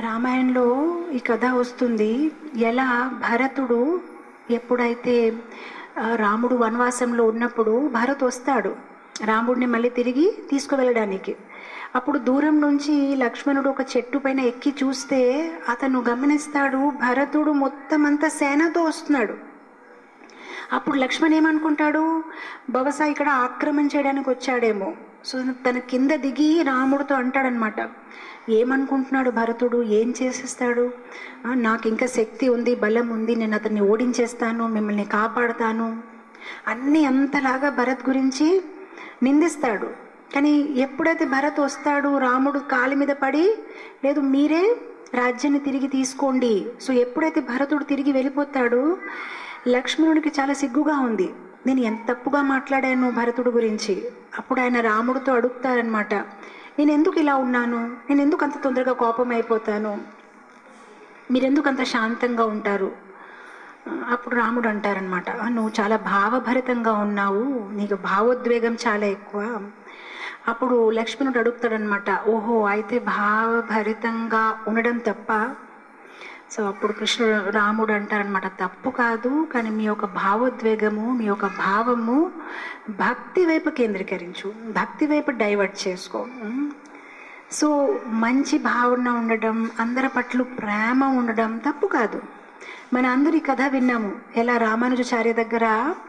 రామాయణంలో ఈ కథ వస్తుంది ఎలా భరతుడు ఎప్పుడైతే ఆ, రాముడు వనవాసంలో ఉన్నప్పుడు భరత్ వస్తాడు రాముడిని మళ్ళీ తిరిగి తీసుకువెళ్ళడానికి అప్పుడు దూరం నుంచి లక్ష్మణుడు ఒక చెట్టు పైన ఎక్కి చూస్తే అతను గమనిస్తాడు భరతుడు మొత్తం అంతా సేనతో వస్తున్నాడు అప్పుడు లక్ష్మణ్ ఏమనుకుంటాడు బహుశా ఇక్కడ ఆక్రమణ చేయడానికి వచ్చాడేమో సో తన కింద దిగి రాముడితో అంటాడనమాట ఏమనుకుంటున్నాడు భరతుడు ఏం చేసేస్తాడు ఆ, నాకు ఇంకా శక్తి ఉంది బలం ఉంది నేను అతన్ని ఓడించేస్తాను మిమ్మల్ని కాపాడతాను అన్నీ అంతలాగా భరత్ గురించి నిందిస్తాడు కానీ ఎప్పుడైతే భరత్ వస్తాడు రాముడు కాలి మీద పడి లేదు మీరే రాజ్యాన్ని తిరిగి తీసుకోండి సో ఎప్పుడైతే భరతుడు తిరిగి వెళ్ళిపోతాడు లక్ష్మణుడికి చాలా సిగ్గుగా ఉంది నేను ఎంత తప్పుగా మాట్లాడాను భరతుడు గురించి అప్పుడు ఆయన రాముడితో అడుగుతారనమాట నేను ఎందుకు ఇలా ఉన్నాను నేను ఎందుకు అంత తొందరగా కోపం అయిపోతాను మీరెందుకు అంత శాంతంగా ఉంటారు అప్పుడు రాముడు అంటారనమాట నువ్వు చాలా భావభరితంగా ఉన్నావు నీకు భావోద్వేగం చాలా ఎక్కువ అప్పుడు లక్ష్మణుడు అడుగుతాడనమాట ఓహో అయితే భావభరితంగా ఉండడం తప్ప సో అప్పుడు కృష్ణుడు రాముడు అంటారనమాట తప్పు కాదు కానీ మీ యొక్క భావోద్వేగము మీ యొక్క భావము భక్తి వైపు కేంద్రీకరించు భక్తి వైపు డైవర్ట్ చేసుకో ఉమ్. సో మంచి భావన ఉండడం అందరి పట్ల ప్రేమ ఉండడం తప్పు కాదు మన అందరి కథ విన్నాము ఎలా రామానుజాచార్య దగ్గర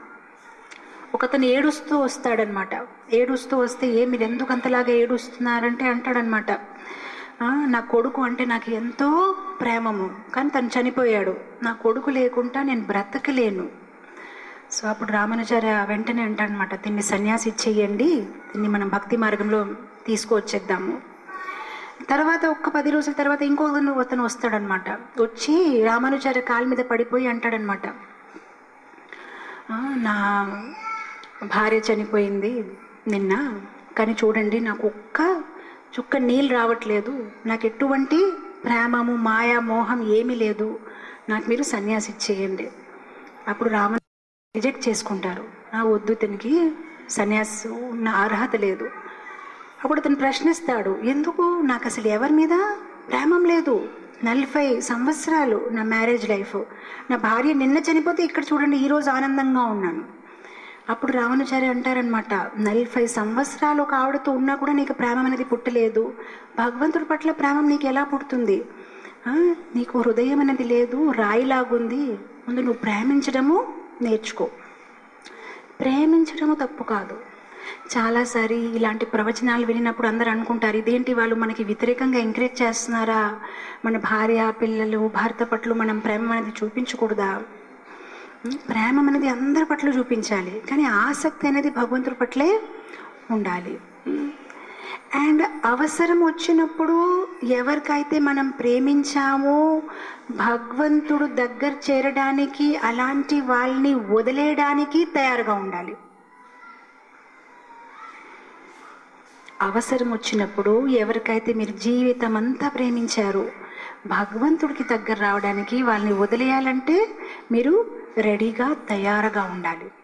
ఒకతను ఏడుస్తూ వస్తాడనమాట ఏడుస్తూ వస్తే ఏ మీరు ఎందుకు అంతలాగా ఏడుస్తున్నారంటే అంటాడనమాట "ఆ, నా కొడుకు అంటే నాకు ఎంతో ప్రేమము కానీ తను చనిపోయాడు నా కొడుకు లేకుండా నేను బ్రతకలేను సో అప్పుడు రామానుచార్య వెంటనే అంటాడనమాట దీన్ని సన్యాసి ఇచ్చేయండి దీన్ని మనం భక్తి మార్గంలో తీసుకువచ్చేద్దాము తర్వాత ఒక్క పది రోజుల తర్వాత ఇంకో అతను అతను వస్తాడనమాట వచ్చి రామానుచార్య కాలు మీద పడిపోయి అంటాడనమాట "ఆ, నా భార్య చనిపోయింది నిన్న కానీ చూడండి నాకు ఒక్క చుక్క నీళ్ళు రావట్లేదు నాకు ఎటువంటి ప్రేమము మాయా మోహం ఏమీ లేదు నాకు మీరు సన్యాసి ఇచ్చేయండి అప్పుడు రామ రిజెక్ట్ చేసుకుంటారు ఆ వద్దు ఇతనికి సన్యాసి ఉన్న అర్హత లేదు అప్పుడు అతను ప్రశ్నిస్తాడు ఎందుకు నాకు అసలు ఎవరి మీద ప్రేమం లేదు నలభై సంవత్సరాలు నా మ్యారేజ్ లైఫ్ నా భార్య నిన్న చనిపోతే ఇక్కడ చూడండి ఈరోజు ఆనందంగా ఉన్నాను అప్పుడు రావణాచార్య అంటారనమాట నలభై సంవత్సరాలు ఒక ఆవిడతో ఉన్నా కూడా నీకు ప్రేమ అనేది పుట్టలేదు భగవంతుడి పట్ల ప్రేమ నీకు ఎలా పుడుతుంది ఆ, నీకు హృదయం అనేది లేదు రాయిలాగుంది ముందు నువ్వు ప్రేమించడము నేర్చుకో ప్రేమించడము తప్పు కాదు చాలాసారి ఇలాంటి ప్రవచనాలు వినినప్పుడు అందరూ అనుకుంటారు ఇదేంటి వాళ్ళు మనకి వ్యతిరేకంగా ఎంకరేజ్ చేస్తున్నారా మన భార్య పిల్లలు భర్త పట్ల మనం ప్రేమ అనేది చూపించకూడదా ఉం? ప్రేమ అనేది అందరి పట్ల చూపించాలి కానీ ఆసక్తి అనేది భగవంతుడి పట్లే ఉండాలి అండ్ అవసరం వచ్చినప్పుడు ఎవరికైతే మనం ప్రేమించామో భగవంతుడు దగ్గర చేరడానికి అలాంటి వాళ్ళని వదిలేయడానికి తయారుగా ఉండాలి అవసరం వచ్చినప్పుడు ఎవరికైతే మీరు జీవితం అంతా ప్రేమించారు భగవంతుడికి దగ్గర రావడానికి వాళ్ళని వదిలేయాలంటే మీరు రెడీగా తయారుగా ఉండాలి